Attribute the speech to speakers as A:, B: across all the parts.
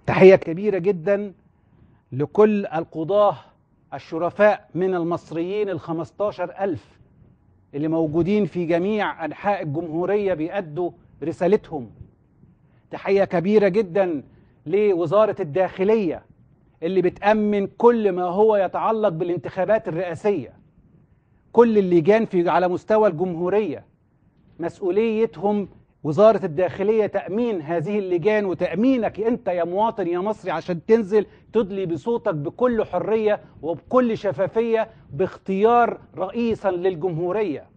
A: تحية كبيرة جدا لكل القضاة الشرفاء من المصريين الخمستاشر ألف اللي موجودين في جميع أنحاء الجمهورية بيأدوا رسالتهم تحية كبيرة جدا لوزارة الداخلية اللي بتأمن كل ما هو يتعلق بالانتخابات الرئاسية كل اللجان في على مستوى الجمهورية مسؤوليتهم وزارة الداخلية تأمين هذه اللجان وتأمينك أنت يا مواطن يا مصري عشان تنزل تدلي بصوتك بكل حرية وبكل شفافية باختيار رئيسا للجمهورية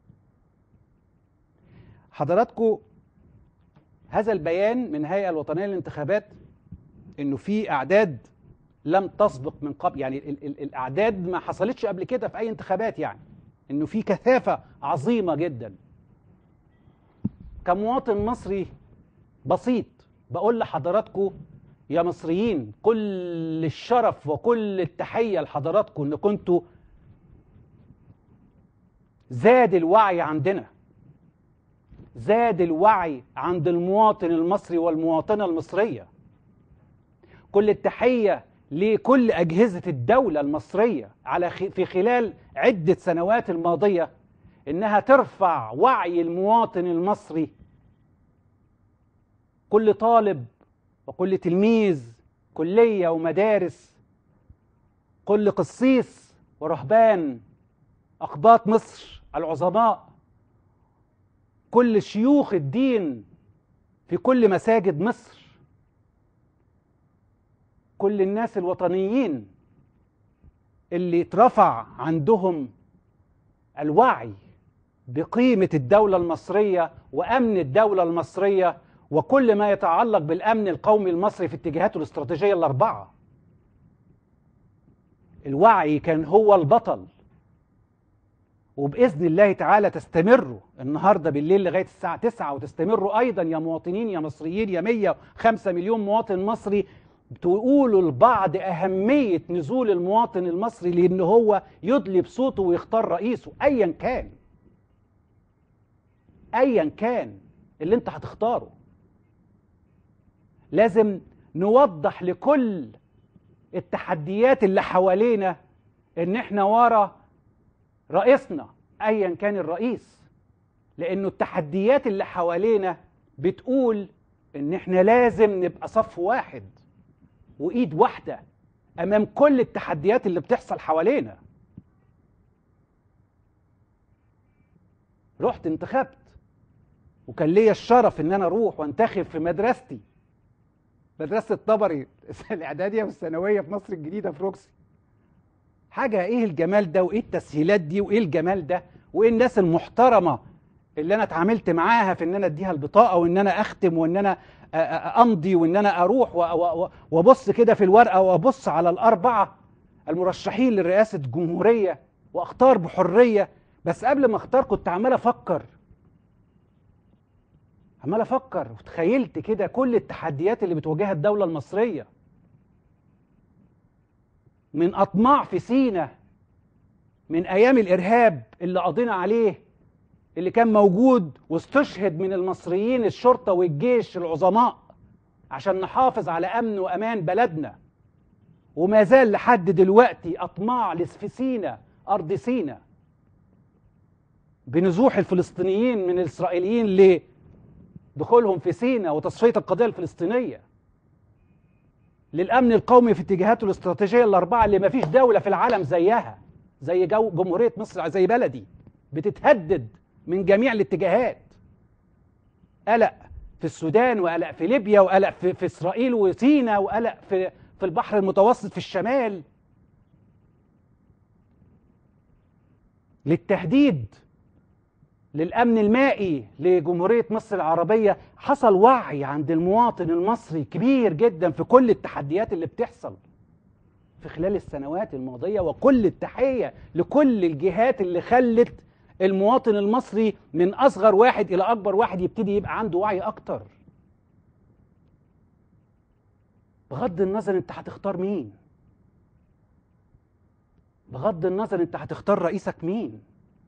A: حضراتكم هذا البيان من الهيئة الوطنية للانتخابات انه في اعداد لم تسبق من قبل يعني ال ال الاعداد ما حصلتش قبل كده في اي انتخابات يعني انه في كثافة عظيمة جدا كمواطن مصري بسيط بقول لحضراتكم يا مصريين كل الشرف وكل التحية لحضراتكم ان كنتوا زاد الوعي عندنا زاد الوعي عند المواطن المصري والمواطنة المصرية كل التحية لكل أجهزة الدولة المصرية على في خلال عدة سنوات الماضية إنها ترفع وعي المواطن المصري كل طالب وكل تلميذ كلية ومدارس كل قسيس ورهبان أقباط مصر العظماء كل شيوخ الدين في كل مساجد مصر كل الناس الوطنيين اللي اترفع عندهم الوعي بقيمة الدولة المصرية وأمن الدولة المصرية وكل ما يتعلق بالأمن القومي المصري في اتجاهاته الاستراتيجية الأربعة الوعي كان هو البطل وبإذن الله تعالى تستمروا النهاردة بالليل لغاية الساعة 9 وتستمروا أيضا يا مواطنين يا مصريين يا 105 مليون مواطن مصري تقولوا لبعض أهمية نزول المواطن المصري لأن هو يدلي بصوته ويختار رئيسه أيا كان أيا كان اللي انت هتختاره لازم نوضح لكل التحديات اللي حوالينا ان احنا ورا رئيسنا ايا كان الرئيس لانه التحديات اللي حوالينا بتقول ان احنا لازم نبقى صف واحد وايد واحده امام كل التحديات اللي بتحصل حوالينا رحت انتخبت وكان ليا الشرف ان انا اروح وانتخب في مدرستي مدرسه الطبري الاعداديه والثانويه في مصر الجديده في روكسي حاجه ايه الجمال ده وايه التسهيلات دي وايه الجمال ده وايه الناس المحترمه اللي انا اتعاملت معاها في ان انا اديها البطاقه وان انا اختم وان انا امضي وان انا اروح وابص كده في الورقه وابص على الاربعه المرشحين لرئاسه الجمهوريه واختار بحريه بس قبل ما اختار كنت عمال افكر عمال افكر وتخيلت كده كل التحديات اللي بتواجهها الدوله المصريه من اطماع في سينا من ايام الارهاب اللي قضينا عليه اللي كان موجود واستشهد من المصريين الشرطه والجيش العظماء عشان نحافظ على امن وامان بلدنا وما زال لحد دلوقتي اطماع في سينا ارض سينا بنزوح الفلسطينيين من الاسرائيليين لدخولهم في سينا وتصفيه القضيه الفلسطينيه للامن القومي في اتجاهاته الاستراتيجيه الاربعه اللي ما فيش دوله في العالم زيها زي جو جمهوريه مصر زي بلدي بتتهدد من جميع الاتجاهات قلق في السودان وقلق في ليبيا وقلق في, في اسرائيل وسينا وقلق في في البحر المتوسط في الشمال للتهديد للامن المائي لجمهوريه مصر العربيه حصل وعي عند المواطن المصري كبير جدا في كل التحديات اللي بتحصل في خلال السنوات الماضيه وكل التحيه لكل الجهات اللي خلت المواطن المصري من اصغر واحد الى اكبر واحد يبتدي يبقى عنده وعي اكتر بغض النظر انت هتختار مين بغض النظر انت هتختار رئيسك مين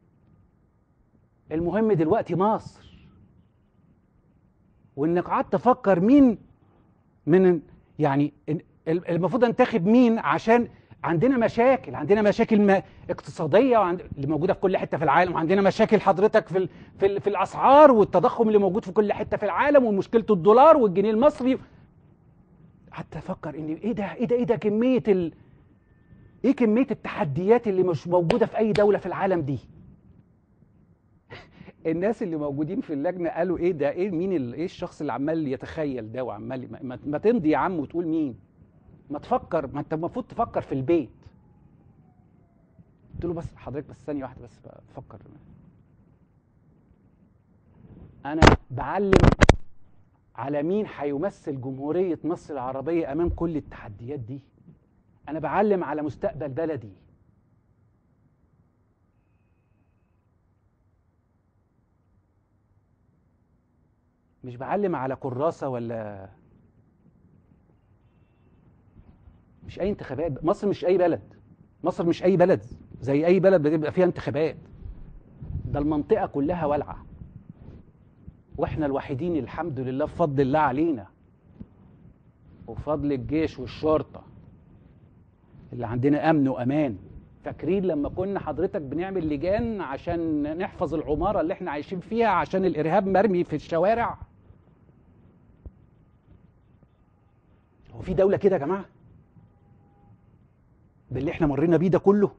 A: المهم دلوقتي مصر وانك قعدت تفكر مين من يعني ال- ال- المفروض انتخب مين عشان عندنا مشاكل عندنا مشاكل ما اقتصاديه وعند... اللي موجوده في كل حته في العالم وعندنا مشاكل حضرتك في ال... في, ال... في الاسعار والتضخم اللي موجود في كل حته في العالم ومشكله الدولار والجنيه المصري حتى افكر ان ايه ده ايه ده ايه ده كميه ال... ايه كميه التحديات اللي مش موجوده في اي دوله في العالم دي الناس اللي موجودين في اللجنه قالوا ايه ده ايه مين ال... ايه الشخص اللي عمال يتخيل ده وعمال ما, ما... ما تمضي يا عم وتقول مين ما تفكر ما انت المفروض تفكر في البيت قلت له بس حضرتك بس ثانيه واحده بس بفكر انا بعلم على مين هيمثل جمهوريه مصر العربيه امام كل التحديات دي انا بعلم على مستقبل بلدي مش بعلم على كراسه ولا مش اي انتخابات مصر مش اي بلد مصر مش اي بلد زي اي بلد بتبقى فيها انتخابات ده المنطقه كلها والعه واحنا الوحيدين الحمد لله بفضل الله علينا وفضل الجيش والشرطه اللي عندنا امن وامان فاكرين لما كنا حضرتك بنعمل لجان عشان نحفظ العماره اللي احنا عايشين فيها عشان الارهاب مرمي في الشوارع هو في دوله كده يا جماعه باللي احنا مرينا بيه ده كله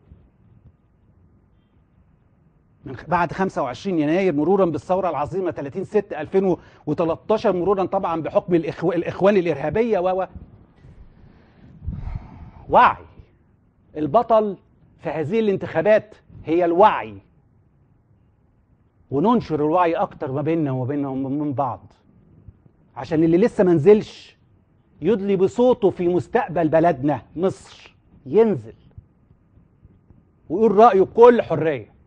A: من بعد 25 يناير مرورا بالثوره العظيمه 30 6 2013 مرورا طبعا بحكم الإخو... الاخوان الارهابيه و وعي البطل في هذه الانتخابات هي الوعي وننشر الوعي اكتر ما بيننا وما بينهم ومن بعض عشان اللي لسه منزلش يدلي بصوته في مستقبل بلدنا مصر ينزل ويقول رأيه بكل حرية